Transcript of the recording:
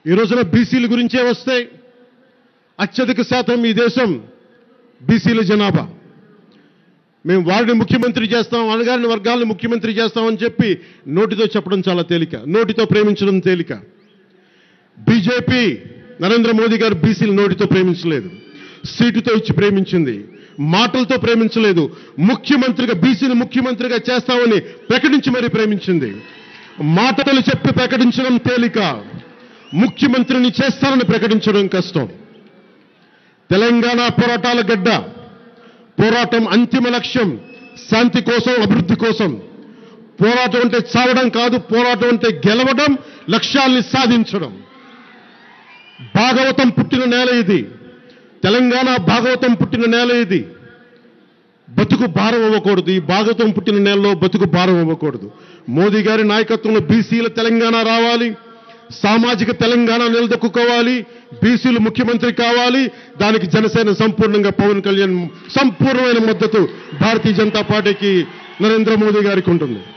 ఈ రోజున బీసీల గురించే వస్తాయి అత్యధిక శాతం ఈ దేశం బీసీల జనాభా మేము వారిని ముఖ్యమంత్రి చేస్తాం అనగారిన వర్గాలను ముఖ్యమంత్రి చేస్తామని చెప్పి నోటితో చెప్పడం చాలా తేలిక నోటితో ప్రేమించడం తేలిక బీజేపీ నరేంద్ర మోదీ గారు బీసీలు నోటితో ప్రేమించలేదు సీటుతో ఇచ్చి ప్రేమించింది మాటలతో ప్రేమించలేదు ముఖ్యమంత్రిగా బీసీని ముఖ్యమంత్రిగా చేస్తామని ప్రకటించి మరీ ప్రేమించింది మాటలు చెప్పి ప్రకటించడం తేలిక ముఖ్యమంత్రిని చేస్తానని ప్రకటించడం కష్టం తెలంగాణ పోరాటాల గడ్డ పోరాటం అంతిమ లక్ష్యం శాంతి కోసం అభివృద్ధి కోసం పోరాటం అంటే చావడం కాదు పోరాటం అంటే గెలవడం లక్ష్యాల్ని సాధించడం భాగవతం పుట్టిన నేల ఇది తెలంగాణ భాగవతం పుట్టిన నేల ఇది బతుకు భారం అవ్వకూడదు ఈ భాగవతం పుట్టిన నేలలో బతుకు భారం అవ్వకూడదు మోదీ గారి నాయకత్వంలో బీసీల తెలంగాణ రావాలి సామాజిక తెలంగాణ నిలదొక్కుకోవాలి బీసీలు ముఖ్యమంత్రి కావాలి దానికి జనసేన సంపూర్ణంగా పవన్ కళ్యాణ్ సంపూర్ణమైన మద్దతు భారతీయ జనతా పార్టీకి నరేంద్ర మోదీ గారికి ఉంటుంది